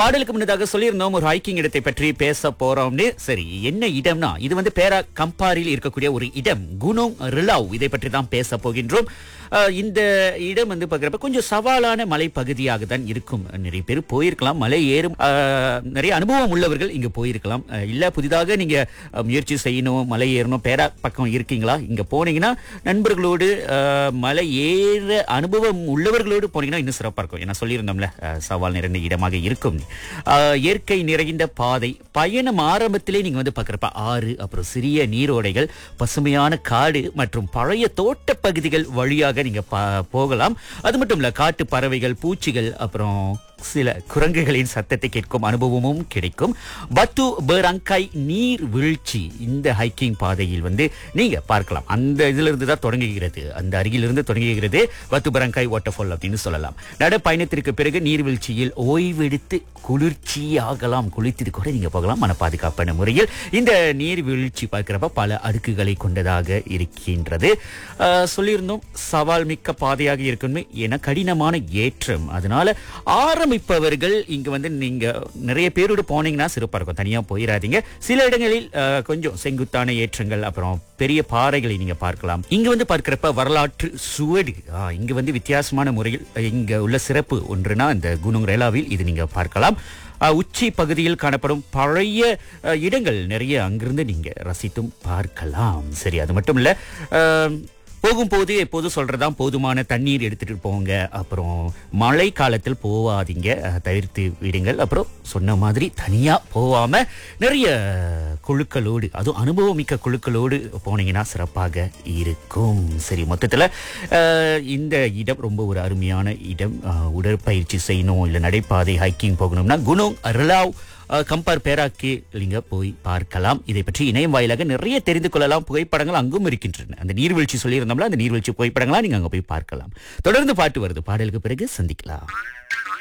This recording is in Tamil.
பாடலுக்கு முன்னதாக சொல்லியிருந்தோம் ஒரு ஹைக்கிங் இடத்தை பற்றி பேச போறோம்னு சரி என்ன இடம்னா இது வந்து பேரா கம்பாரில் இருக்கக்கூடிய ஒரு இடம் குனோங் ரிலாவ் இதை பற்றி தான் பேச போகின்றோம் அஹ், இந்த இடம் வந்து பார்க்குறப்ப கொஞ்சம் சவாலான மலைப்பகுதியாக தான் இருக்கும் நிறைய பேர் போயிருக்கலாம் மலை ஏறும் அஹ், நிறைய அனுபவம் உள்ளவர்கள் இங்க போயிருக்கலாம் அஹ், இல்ல புதிதாக நீங்க அஹ், முயற்சி செய்யணும் மலை ஏறணும் பேரா பக்கம் இருக்கீங்களா இங்க போனீங்கன்னா நண்பர்களோடு அஹ், மலை ஏற அனுபவம் உள்ளவர்களோடு போனீங்கன்னா இன்னும் சிறப்பா இருக்கும் ஏன்னா சொல்லியிருந்தோம்ல அஹ், சவால் நிறைந்த இடமாக இருக்கும் அஹ், இயற்கை நிறைந்த பாதை பயணம் ஆரம்பத்திலே நீங்க வந்து பார்க்குறப்ப ஆறு அப்புறம் சிறிய நீரோடைகள் பசுமையான காடு மற்றும் பழைய தோட்ட பகுதிகள் வழியாக நீங்க பா- போகலாம் அது மட்டும் இல்ல காட்டு பறவைகள் பூச்சிகள் அப்புறம் சில குரங்குகளின் சத்தத்தை கேட்கும் அனுபவமும் கிடைக்கும் பத்து பெரங்காய் நீர் வீழ்ச்சி இந்த ஹைக்கிங் பாதையில் வந்து நீங்க பார்க்கலாம் அந்த இதுல இருந்து தான் தொடங்குகிறது அந்த அருகிலிருந்து தொடங்குகிறது பத்து பெரங்காய் வாட்டர்ஃபால் அப்படின்னு சொல்லலாம் நடைப்பயணத்திற்கு பிறகு நீர்வீழ்ச்சியில் ஓய்வெடுத்து குளிர்ச்சியாகலாம் குளித்தது கூட நீங்க போகலாம் மன பாதுகாப்பான முறையில் இந்த நீர்வீழ்ச்சி பார்க்கிறப்ப பல அடுக்குகளை கொண்டதாக இருக்கின்றது ஆஹ், சொல்லியிருந்தோம் சவால் மிக்க பாதையாக இருக்கணும் என கடினமான ஏற்றம் அதனால ஆரம்பிப்பவர்கள் இங்க வந்து நீங்க நிறைய பேரோடு போனீங்கன்னா சிறப்பா இருக்கும் தனியா போயிடாதீங்க சில இடங்களில் ஆஹ், கொஞ்சம் செங்குத்தான ஏற்றங்கள் அப்புறம் பெரிய பாறைகளை நீங்க பார்க்கலாம் இங்க வந்து பார்க்கிறப்ப வரலாற்று சுவடு ஆஹ், இங்க வந்து வித்தியாசமான முறையில் அஹ், இங்க உள்ள சிறப்பு ஒன்றுனா இந்த குனுங் ரேலாவில் இது நீங்க பார்க்கலாம் அஹ், உச்சி பகுதியில் காணப்படும் பழைய அஹ், இடங்கள் நிறைய அங்கிருந்து நீங்க ரசித்தும் பார்க்கலாம் சரி அது மட்டும் இல்ல அஹ், போகும்போது எப்போதும் சொல்றதான் போதுமான தண்ணீர் எடுத்துட்டு போங்க அப்புறம் மழை காலத்தில் போவாதீங்க அஹ், தவிர்த்து விடுங்கள் அப்புறம் சொன்ன மாதிரி தனியா போகாம நிறைய குழுக்களோடு அதுவும் அனுபவமிக்க குழுக்களோடு போனீங்கன்னா சிறப்பாக இருக்கும் சரி மொத்தத்துல அஹ், இந்த இடம் ரொம்ப ஒரு அருமையான இடம் அஹ், உடற்பயிற்சி செய்யணும் இல்ல நடைபாதை ஹைக்கிங் போகணும்னா குணம் ரிலாவ் கம்பேர் பேராக்கி நீங்க போய் பார்க்கலாம் இதை பற்றி இணையம் வாயிலாக நிறைய தெரிந்து கொள்ளலாம் புகைப்படங்கள் அங்கும் இருக்கின்றன அந்த நீர்வீழ்ச்சி சொல்லியிருந்தோம்ல அந்த நீர்வீழ்ச்சி புகைப்படங்களா நீங்க அங்க போய் பார்க்கலாம் தொடர்ந்து பாட்டு வருது பாடலுக்கு பிறகு சந்திக்கலாம்